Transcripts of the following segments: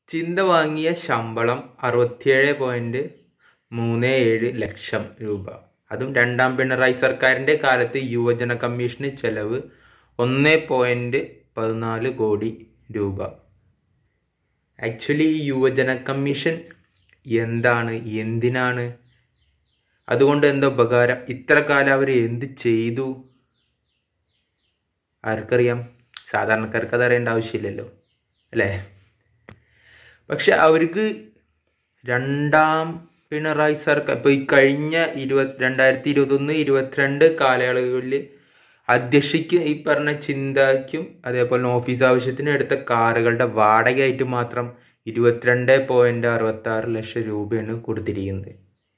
ചിന്ത വാങ്ങിയ ശമ്പളം അറുപത്തിയേഴ് പോയിന്റ് മൂന്ന് ഏഴ് ലക്ഷം രൂപ അതും രണ്ടാം പിണറായി സർക്കാരിൻ്റെ കാലത്ത് യുവജന കമ്മീഷന് ചെലവ് ഒന്ന് പോയിന്റ് പതിനാല് കോടി രൂപ ആക്ച്വലി ഈ യുവജന കമ്മീഷൻ എന്താണ് എന്തിനാണ് അതുകൊണ്ട് എന്താ ഉപകാരം ഇത്ര കാലം അവർ എന്ത് ചെയ്തു ആർക്കറിയാം സാധാരണക്കാർക്ക് അത് അറിയേണ്ട ആവശ്യമില്ലല്ലോ അല്ലേ പക്ഷെ അവർക്ക് രണ്ടാം പിണറായി സർക്കാർ ഇപ്പോൾ ഈ കഴിഞ്ഞ ഇരുപത്തി രണ്ടായിരത്തി ഇരുപത്തൊന്ന് ഇരുപത്തിരണ്ട് കാലയളവിൽ അധ്യക്ഷയ്ക്ക് ഈ പറഞ്ഞ ചിന്തയ്ക്കും അതേപോലെ ഓഫീസ് ആവശ്യത്തിനും എടുത്ത കാറുകളുടെ വാടകയായിട്ട് മാത്രം ഇരുപത്തിരണ്ട് പോയിന്റ് അറുപത്തി ആറ് ലക്ഷം രൂപയാണ് കൊടുത്തിരിക്കുന്നത്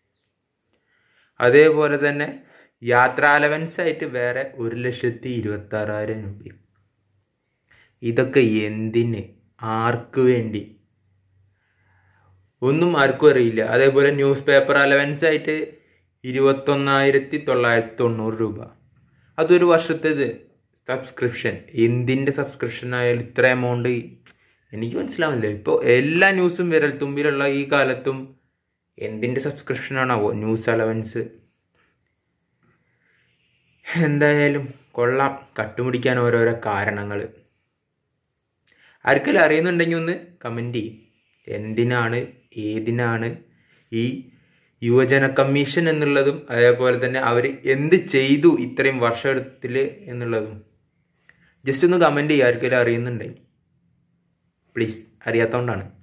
അതേപോലെ തന്നെ യാത്രാ അലവൻസ് ആയിട്ട് വേറെ ഒരു ലക്ഷത്തി ഇരുപത്തി ആറായിരം രൂപ ഇതൊക്കെ എന്തിന് ആർക്ക് വേണ്ടി ഒന്നും ആർക്കും അറിയില്ല അതേപോലെ ന്യൂസ് പേപ്പർ അലവൻസ് ആയിട്ട് ഇരുപത്തൊന്നായിരത്തി തൊള്ളായിരത്തി തൊണ്ണൂറ് രൂപ അതൊരു വർഷത്തേത് സബ്സ്ക്രിപ്ഷൻ എന്തിൻ്റെ സബ്സ്ക്രിപ്ഷൻ ആയാലും ഇത്ര എമൗണ്ട് എനിക്ക് മനസ്സിലാവില്ല ഇപ്പോൾ എല്ലാ ന്യൂസും വിരൽ തുമ്പിലുള്ള ഈ കാലത്തും എന്തിൻ്റെ സബ്സ്ക്രിപ്ഷനാണാവോ ന്യൂസ് അലവൻസ് എന്തായാലും കൊള്ളാം കട്ടുമുടിക്കാൻ ഓരോരോ കാരണങ്ങൾ ആർക്കെങ്കിലും അറിയുന്നുണ്ടെങ്കിൽ ഒന്ന് കമൻറ്റ് ചെയ്യും എന്തിനാണ് ഏതിനാണ് ഈ യുവജന കമ്മീഷൻ എന്നുള്ളതും അതേപോലെ തന്നെ അവർ എന്ത് ചെയ്തു ഇത്രയും വർഷത്തിൽ എന്നുള്ളതും ജസ്റ്റ് ഒന്ന് കമൻറ്റ് ചെയ്യുക ആർക്കെങ്കിലും അറിയുന്നുണ്ടെങ്കിൽ പ്ലീസ് അറിയാത്തതുകൊണ്ടാണ്